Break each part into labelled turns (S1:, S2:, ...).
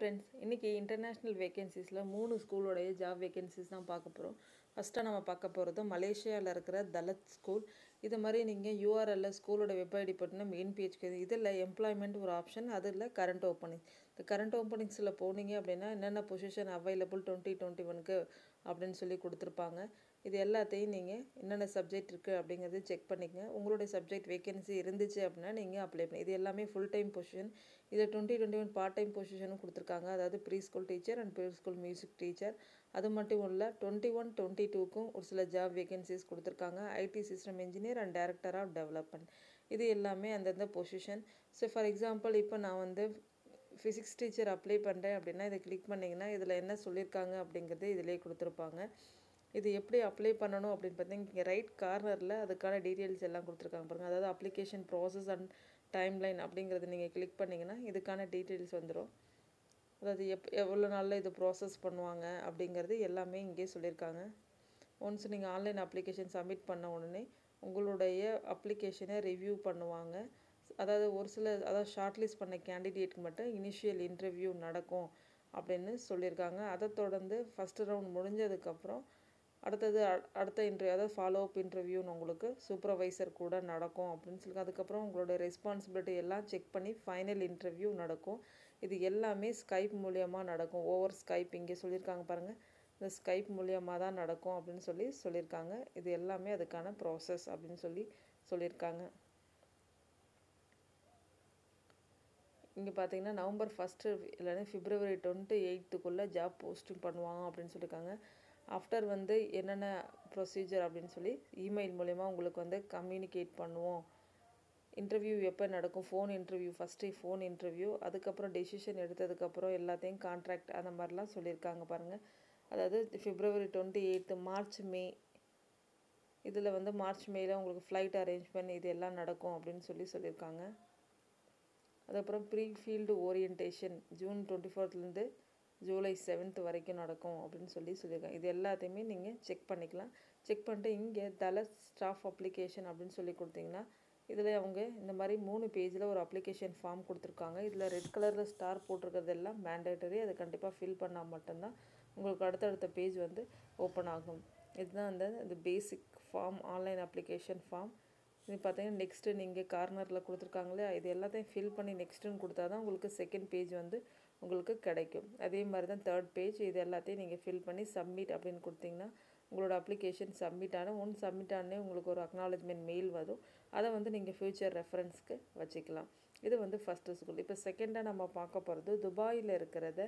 S1: friends இன்றைக்கி international வேகன்சிஸில் மூணு ஸ்கூலோடைய job vacancies தான் பார்க்க போகிறோம் ஃபஸ்ட்டாக நம்ம பார்க்க போகிறது மலேசியாவில் இருக்கிற தலத் ஸ்கூல் இது மாதிரி நீங்கள் யூஆர்எல்ல ஸ்கூலோட வெப் ஐடி போட்டிங்கன்னா மெயின் பேஜ்க்கு இதில் எம்ப்ளாய்மெண்ட் ஒரு ஆப்ஷன் அதில் கரண்ட் ஓப்பனிங் இந்த கரண்ட் ஓப்பனிங்ஸில் போனீங்க அப்படின்னா என்னென்ன பொசிஷன் அவைலபிள் டுவெண்ட்டி டுவெண்ட்டி ஒனுக்கு அப்படின்னு சொல்லி கொடுத்துருப்பாங்க இது எல்லாத்தையும் நீங்கள் என்னென்ன சப்ஜெக்ட் இருக்குது அப்படிங்கிறது செக் பண்ணிக்கங்க உங்களுடைய சப்ஜெக்ட் வேகன்சி இருந்துச்சு அப்படின்னா நீங்கள் அப்ளை பண்ணி இது எல்லாமே ஃபுல் டைம் பொசிஷன் இதில் twenty twenty one part time பொசிஷனும் கொடுத்துருக்காங்க அதாவது pre school teacher and pre school music teacher அது மட்டும் இல்லை டுவெண்ட்டி ஒன் டுவெண்ட்டி டூக்கும் ஒரு சில ஜாப் வேகன்சிஸ் கொடுத்துருக்காங்க IT system engineer and director of development இது எல்லாமே அந்தந்த பொசிஷன் ஸோ ஃபார் எக்ஸாம்பிள் இப்போ நான் வந்து ஃபிசிக்ஸ் டீச்சர் அப்ளை பண்ணுறேன் அப்படின்னா இதை கிளிக் பண்ணிங்கன்னா இதில் என்ன சொல்லியிருக்காங்க அப்படிங்கிறது இதிலே கொடுத்துருப்பாங்க இது எப்படி அப்ளை பண்ணணும் அப்படின்னு பார்த்தீங்கன்னா இங்கே ரைட் கார்னரில் அதுக்கான டீட்டெயில்ஸ் எல்லாம் கொடுத்துருக்காங்க பாருங்கள் அதாவது application process and timeline அப்படிங்கிறது நீங்கள் கிளிக் பண்ணிங்கன்னா இதுக்கான டீட்டெயில்ஸ் வந்துடும் அதாவது எப் எவ்வளோ நாளில் இது ப்ராசஸ் பண்ணுவாங்க அப்படிங்கிறது எல்லாமே இங்கே சொல்லியிருக்காங்க ஒன்ஸ் நீங்கள் ஆன்லைன் அப்ளிகேஷன் சப்மிட் பண்ண உடனே உங்களுடைய அப்ளிகேஷனை ரிவ்யூ பண்ணுவாங்க அதாவது ஒரு சில அதாவது ஷார்ட்லிஸ்ட் பண்ண கேண்டிடேட்க்கு மட்டும் இனிஷியல் இன்டர்வியூ நடக்கும் அப்படின்னு சொல்லியிருக்காங்க அதை தொடர்ந்து ஃபஸ்ட்டு ரவுண்ட் முடிஞ்சதுக்கப்புறம் அடுத்தது அடுத்த இன்டர்வியூ அதாவது ஃபாலோ அப் இன்டர்வியூன்னு உங்களுக்கு சூப்பர்வைசர் கூட நடக்கும் அப்படின்னு சொல்லி அதுக்கப்புறம் உங்களோட ரெஸ்பான்சிபிலிட்டி எல்லாம் செக் பண்ணி ஃபைனல் இன்டர்வியூ நடக்கும் இது எல்லாமே ஸ்கைப் மூலியமாக நடக்கும் ஓவர் ஸ்கைப் இங்கே சொல்லியிருக்காங்க பாருங்கள் இந்த ஸ்கைப் மூலியமாக தான் நடக்கும் அப்படின்னு சொல்லி சொல்லியிருக்காங்க இது எல்லாமே அதுக்கான ப்ராசஸ் அப்படின்னு சொல்லி சொல்லியிருக்காங்க இங்கே பார்த்தீங்கன்னா நவம்பர் ஃபஸ்ட்டு இல்லைன்னா பிப்ரவரி டுவெண்ட்டி எயித்துக்குள்ளே ஜாப் போஸ்டிங் பண்ணுவாங்க அப்படின்னு சொல்லியிருக்காங்க ஆஃப்டர் வந்து என்னென்ன ப்ரொசீஜர் அப்படின்னு சொல்லி இமெயில் மூலயமா உங்களுக்கு வந்து கம்யூனிகேட் பண்ணுவோம் இன்டர்வியூ எப்போ நடக்கும் phone interview first phone interview அதுக்கப்புறம் டெசிஷன் எடுத்ததுக்கப்புறம் எல்லாத்தையும் கான்ட்ராக்ட் அந்த மாதிரிலாம் சொல்லியிருக்காங்க பாருங்கள் அதாவது February twenty eighth March May இதில் வந்து மார்ச் மேல உங்களுக்கு ஃப்ளைட் அரேஞ்ச்மெண்ட் இது எல்லாம் நடக்கும் அப்படின்னு சொல்லி சொல்லியிருக்காங்க அதுக்கப்புறம் pre field orientation June twenty ஃபோர்த்லேருந்து ஜூலை செவன்த் வரைக்கும் நடக்கும் அப்படின்னு சொல்லி சொல்லியிருக்காங்க இது எல்லாத்தையுமே நீங்கள் செக் பண்ணிக்கலாம் செக் பண்ணிட்டு இங்கே தல ஸ்டாஃப் அப்ளிகேஷன் அப்படின்னு சொல்லி கொடுத்தீங்கன்னா இதில் அவங்க இந்த மாதிரி மூணு பேஜில் ஒரு அப்ளிகேஷன் ஃபார்ம் கொடுத்துருக்காங்க இதில் ரெட் கலரில் ஸ்டார் போட்டிருக்கிறது எல்லாம் மேண்டேட்டரி அதை கண்டிப்பாக ஃபில் பண்ணால் மட்டும்தான் உங்களுக்கு அடுத்தடுத்த பேஜ் வந்து ஓப்பன் ஆகும் இதுதான் அந்த இந்த basic form online application form இது பார்த்தீங்கன்னா நெக்ஸ்ட்டு நீங்கள் கார்னரில் கொடுத்துருக்காங்களே இது எல்லாத்தையும் ஃபில் பண்ணி நெக்ஸ்ட்டுன்னு கொடுத்தா தான் உங்களுக்கு செகண்ட் பேஜ் வந்து உங்களுக்கு கிடைக்கும் அதே மாதிரி தான் தேர்ட் பேஜ் இது எல்லாத்தையும் நீங்கள் ஃபில் பண்ணி சப்மிட் அப்படின்னு கொடுத்தீங்கன்னா உங்களோட அப்ளிகேஷன் சப்மிட் ஆனால் ஒன் சப்மிட் ஆனே உங்களுக்கு ஒரு அக்னாலஜ்மெண்ட் மெயில் வரும் அதை வந்து நீங்கள் ஃப்யூச்சர் ரெஃபரன்ஸ்க்கு வச்சுக்கலாம் இது வந்து ஃபஸ்ட்டு ஸ்கூல் இப்போ செகண்டாக நம்ம பார்க்க போகிறது துபாயில் இருக்கிறத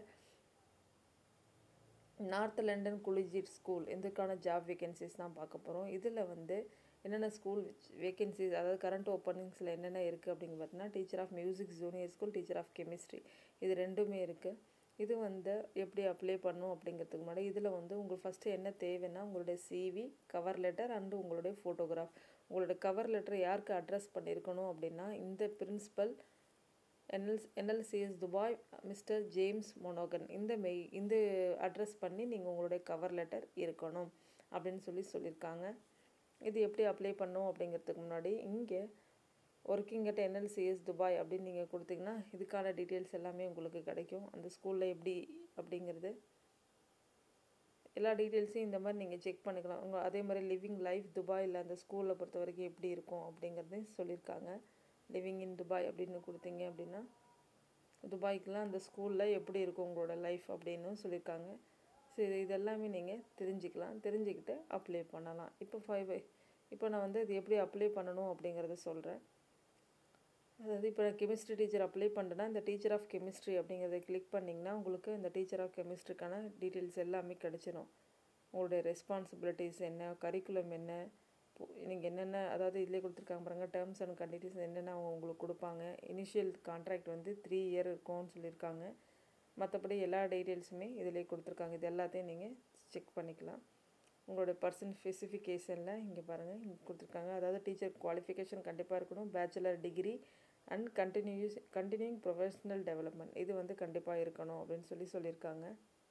S1: நார்த் லண்டன் குலிஜிட் ஸ்கூல் இதுக்கான ஜாப் வேகன்சிஸ் தான் பார்க்க போகிறோம் இதில் வந்து என்னென்ன ஸ்கூல் வேகன்சிஸ் அதாவது கரண்ட் ஓப்பனிங்ஸில் என்னென்ன இருக்குது அப்படின்னு பார்த்தீங்கன்னா teacher of music junior school teacher of chemistry இது ரெண்டுமே இருக்குது இது வந்து எப்படி அப்ளை பண்ணும் அப்படிங்கிறதுக்கு முன்னாடி இதில் வந்து உங்களுக்கு ஃபஸ்ட்டு என்ன தேவைன்னா உங்களுடைய சிவி கவர் லெட்டர் அண்டு உங்களுடைய ஃபோட்டோகிராஃப் உங்களோட கவர் லெட்டர் யாருக்கு அட்ரஸ் பண்ணியிருக்கணும் அப்படின்னா இந்த principal NL NLCS Dubai mister James மொனோகன் இந்த மெய் இந்த அட்ரஸ் பண்ணி நீங்கள் உங்களுடைய கவர் லெட்டர் இருக்கணும் அப்படின்னு சொல்லி சொல்லியிருக்காங்க இது எப்படி அப்ளை பண்ணும் அப்படிங்கிறதுக்கு முன்னாடி இங்கே ஒர்க்கிங் அட் என்எல்சிஎஸ் துபாய் அப்படின்னு நீங்கள் கொடுத்தீங்கன்னா இதுக்கான டீட்டெயில்ஸ் எல்லாமே உங்களுக்கு கிடைக்கும் அந்த ஸ்கூலில் எப்படி அப்படிங்கிறது எல்லா டீட்டெயில்ஸையும் இந்த மாதிரி நீங்கள் செக் பண்ணிக்கலாம் உங்கள் அதே மாதிரி லிவிங் லைஃப் துபாயில் அந்த ஸ்கூலில் பொறுத்த வரைக்கும் எப்படி இருக்கும் அப்படிங்கிறதையும் சொல்லியிருக்காங்க லிவிங் இன் துபாய் அப்படின்னு கொடுத்தீங்க அப்படின்னா துபாய்க்கெலாம் அந்த ஸ்கூலில் எப்படி இருக்கும் உங்களோட லைஃப் அப்படின்னு சொல்லியிருக்காங்க சரி இதெல்லாமே நீங்கள் தெரிஞ்சுக்கலாம் தெரிஞ்சுக்கிட்டு அப்ளை பண்ணலாம் இப்போ ஃபைவ் இப்போ நான் வந்து இது எப்படி அப்ளை பண்ணணும் அப்படிங்கிறத சொல்கிறேன் அதாவது இப்போ நான் கெமிஸ்ட்ரி டீச்சர் அப்ளை பண்ணுறேன்னா இந்த டீச்சர் ஆஃப் கெமிஸ்ட்ரி அப்படிங்கிறத கிளிக் பண்ணிங்கன்னா உங்களுக்கு இந்த டீச்சர் ஆஃப் கெமிஸ்ட்ரிக்கான டீட்டெயில்ஸ் எல்லாமே கிடச்சிடும் உங்களுடைய ரெஸ்பான்சிபிலிட்டிஸ் என்ன கரிக்குலம் என்ன நீங்கள் என்னென்ன அதாவது இதிலே கொடுத்துருக்காங்க பாருங்கள் டேர்ம்ஸ் அண்ட் கண்டிஷன்ஸ் என்னென்ன அவங்க உங்களுக்கு கொடுப்பாங்க இனிஷியல் கான்ட்ராக்ட் வந்து த்ரீ இயர் இருக்கும்னு சொல்லியிருக்காங்க மற்றபடி எல்லா டீட்டெயில்ஸுமே இதிலே கொடுத்துருக்காங்க இது எல்லாத்தையும் நீங்கள் செக் பண்ணிக்கலாம் உங்களோட பர்சன் ஸ்பெசிஃபிகேஷனில் இங்கே பாருங்கள் இங்கே கொடுத்துருக்காங்க அதாவது டீச்சர் குவாலிஃபிகேஷன் கண்டிப்பாக இருக்கணும் bachelor degree and continues continuing professional development இது வந்து கண்டிப்பாக இருக்கணும் அப்படின்னு சொல்லி சொல்லியிருக்காங்க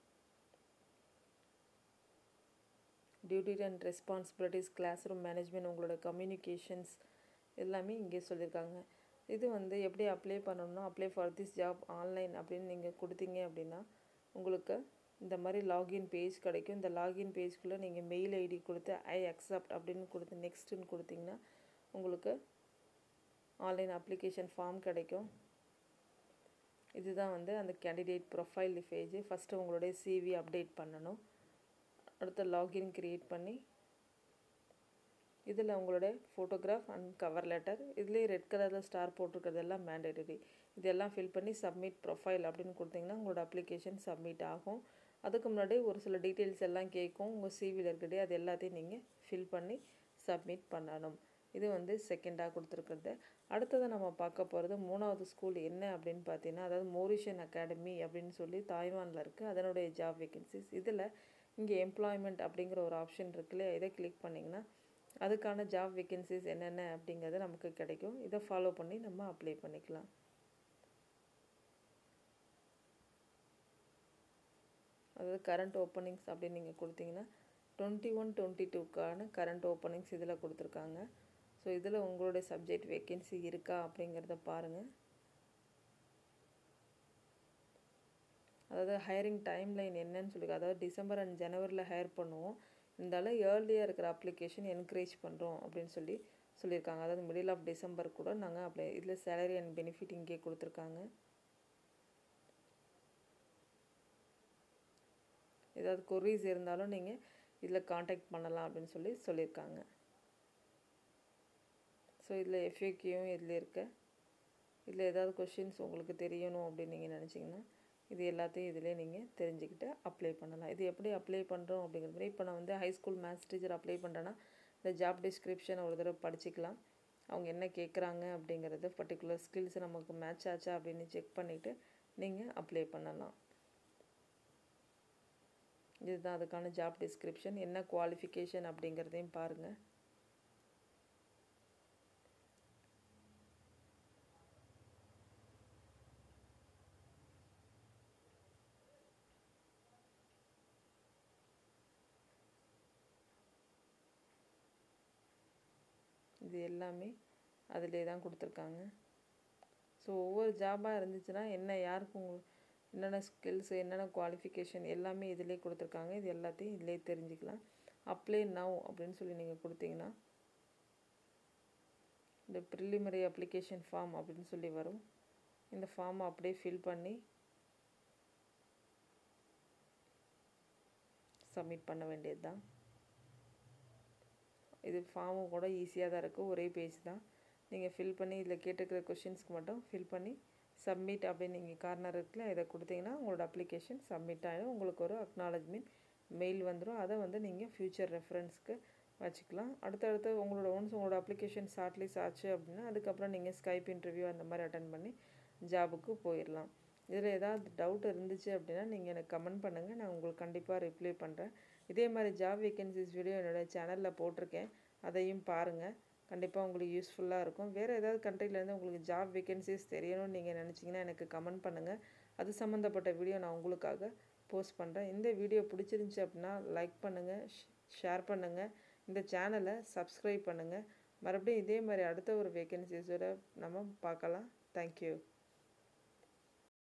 S1: duty and responsibilities classroom management உங்களோட கம்யூனிகேஷன்ஸ் எல்லாமே இங்கே சொல்லியிருக்காங்க இது வந்து எப்படி அப்ளை பண்ணணும்னா apply for this job online அப்படின்னு நீங்கள் கொடுத்தீங்க அப்படின்னா உங்களுக்கு இந்த மாதிரி லாகின் பேஜ் கிடைக்கும் இந்த லாகின் பேஜ்குள்ளே நீங்கள் மெயில் ஐடி கொடுத்து ஐ அக்செப்ட் அப்படின்னு கொடுத்து நெக்ஸ்ட்டுன்னு கொடுத்தீங்கன்னா உங்களுக்கு ஆன்லைன் அப்ளிகேஷன் ஃபார்ம் கிடைக்கும் இதுதான் வந்து அந்த கேண்டிடேட் ப்ரொஃபைல் பேஜ் ஃபஸ்ட்டு உங்களுடைய சிவி அப்டேட் பண்ணணும் அடுத்து லாகின் க்ரியேட் பண்ணி இதில் உங்களோட ஃபோட்டோகிராஃப் அண்ட் கவர் லெட்டர் இதுலேயே ரெட் கலரில் ஸ்டார் போட்டிருக்கிறது எல்லாம் மேண்டேட்டரி இதெல்லாம் ஃபில் பண்ணி சப்மிட் ப்ரொஃபைல் அப்படின்னு கொடுத்தீங்கன்னா உங்களோட அப்ளிகேஷன் சப்மிட் ஆகும் அதுக்கு முன்னாடி ஒரு சில டீட்டெயில்ஸ் எல்லாம் கேட்கும் உங்கள் சிவியில் இருக்கட்டே அது எல்லாத்தையும் நீங்கள் ஃபில் பண்ணி சப்மிட் பண்ணணும் இது வந்து செகண்டாக கொடுத்துருக்குறது அடுத்தது நம்ம பார்க்க போகிறது மூணாவது ஸ்கூல் என்ன அப்படின்னு பார்த்தீங்கன்னா அதாவது மோரிஷியன் அகாடமி அப்படின்னு சொல்லி தாய்வானில் இருக்குது அதனுடைய ஜாப் வேகன்சிஸ் இதில் இங்கே எம்ப்ளாய்மெண்ட் அப்படிங்கிற ஒரு ஆப்ஷன் இருக்குல்ல இதை கிளிக் பண்ணிங்கன்னா அதுக்கான ஜாப் வேகன்சிஸ் என்னென்ன அப்படிங்கிறது நமக்கு கிடைக்கும் இதை ஃபாலோ பண்ணி நம்ம அப்ளை பண்ணிக்கலாம் அதாவது கரண்ட் ஓப்பனிங்ஸ் அப்படின்னு நீங்கள் கொடுத்தீங்கன்னா டுவெண்ட்டி ஒன் டுவெண்ட்டி டூக்கான கரண்ட் ஓப்பனிங்ஸ் இதில் கொடுத்துருக்காங்க ஸோ இதில் உங்களுடைய சப்ஜெக்ட் வேக்கன்சி இருக்கா அப்படிங்கிறத பாருங்கள் அதாவது ஹையரிங் டைம் லைன் என்னன்னு சொல்லி அதாவது டிசம்பர் அண்ட் ஜனவரியில் ஹையர் பண்ணுவோம் இருந்தாலும் ஏர்லியாக இருக்கிற அப்ளிகேஷன் என்கரேஜ் பண்ணுறோம் அப்படின்னு சொல்லி சொல்லியிருக்காங்க அதாவது மிடில் ஆஃப் டிசம்பர் கூட நாங்கள் அப்ளை இதில் சேலரி அண்ட் பெனிஃபிட் இங்கே கொடுத்துருக்காங்க ஏதாவது கொரீஸ் இருந்தாலும் நீங்கள் இதில் காண்டாக்ட் பண்ணலாம் அப்படின்னு சொல்லி சொல்லியிருக்காங்க ஸோ இதில் எஃப்ஏக்யூவும் இதில் இருக்க இதில் ஏதாவது கொஷின்ஸ் உங்களுக்கு தெரியணும் அப்படின்னு நீங்கள் நினச்சிங்கன்னா இது எல்லாத்தையும் இதிலே நீங்கள் தெரிஞ்சுக்கிட்டு அப்ளை பண்ணலாம் இது எப்படி அப்ளை பண்ணுறோம் அப்படிங்கிற மாதிரி இப்போ நான் வந்து high school maths teacher apply பண்ணுறேன்னா இந்த ஜாப் டிஸ்கிரிப்ஷனை ஒரு தடவை படிச்சுக்கலாம் அவங்க என்ன கேட்குறாங்க அப்படிங்கிறது பர்டிகுலர் ஸ்கில்ஸ் நமக்கு மேட்ச் ஆச்சா அப்படின்னு செக் பண்ணிவிட்டு நீங்கள் அப்ளை பண்ணலாம் இதுதான் அதுக்கான ஜாப் டிஸ்கிரிப்ஷன் என்ன குவாலிஃபிகேஷன் அப்படிங்கிறதையும் பாருங்கள் இது எல்லாமே அதிலே தான் கொடுத்துருக்காங்க ஸோ ஒவ்வொரு ஜாபாக இருந்துச்சுன்னா என்ன யாருக்கு உங்களுக்கு என்னென்ன ஸ்கில்ஸ் என்னென்ன குவாலிஃபிகேஷன் எல்லாமே இதிலே கொடுத்துருக்காங்க இது எல்லாத்தையும் இதிலே தெரிஞ்சுக்கலாம் அப்ளை நவ் அப்படின்னு சொல்லி நீங்கள் கொடுத்தீங்கன்னா இந்த ப்ரிலிமரி அப்ளிகேஷன் ஃபார்ம் அப்படின்னு சொல்லி வரும் இந்த ஃபார்மை அப்படியே ஃபில் பண்ணி சப்மிட் பண்ண வேண்டியது தான் இது ஃபார்மும் கூட ஈஸியாக தான் இருக்குது ஒரே பேஜ் தான் நீங்கள் ஃபில் பண்ணி இதில் கேட்டுக்கிற கொஷின்ஸ்க்கு மட்டும் ஃபில் பண்ணி சப்மிட் அப்படின்னு நீங்கள் கார்னர் இருக்குல்ல இதை கொடுத்தீங்கன்னா உங்களோட அப்ளிகேஷன் சப்மிட் ஆகிடும் உங்களுக்கு ஒரு அக்னாலஜ்மெண்ட் மெயில் வந்துடும் அதை வந்து நீங்கள் ஃப்யூச்சர் ரெஃபரன்ஸ்க்கு வச்சுக்கலாம் அடுத்தடுத்து உங்களோட ஒன்ஸ் உங்களோட அப்ளிகேஷன் ஷார்ட்லிஸ்ட் ஆச்சு அப்படின்னா அதுக்கப்புறம் நீங்கள் ஸ்கைப் இன்டர்வியூ அந்த மாதிரி அட்டன் பண்ணி ஜாபுக்கு போயிடலாம் இதில் ஏதாவது டவுட் இருந்துச்சு அப்படின்னா நீங்கள் எனக்கு கமெண்ட் பண்ணுங்கள் நான் உங்களுக்கு கண்டிப்பாக ரிப்ளை பண்ணுறேன் இதே மாதிரி ஜாப் வேகன்சிஸ் வீடியோ என்னோடய சேனலில் போட்டிருக்கேன் அதையும் பாருங்கள் கண்டிப்பாக உங்களுக்கு யூஸ்ஃபுல்லாக இருக்கும் வேறு ஏதாவது கண்ட்ரிலேருந்து உங்களுக்கு ஜாப் வேகன்சிஸ் தெரியணும்னு நீங்கள் நினச்சிங்கன்னா எனக்கு கமெண்ட் பண்ணுங்கள் அது சம்மந்தப்பட்ட வீடியோ நான் உங்களுக்காக போஸ்ட் பண்ணுறேன் இந்த வீடியோ பிடிச்சிருந்துச்சி அப்படின்னா லைக் பண்ணுங்கள் ஷேர் பண்ணுங்கள் இந்த சேனலை சப்ஸ்கிரைப் பண்ணுங்கள் மறுபடியும் இதே மாதிரி அடுத்த ஒரு வேகன்சிஸோட நம்ம பார்க்கலாம் தேங்க்யூ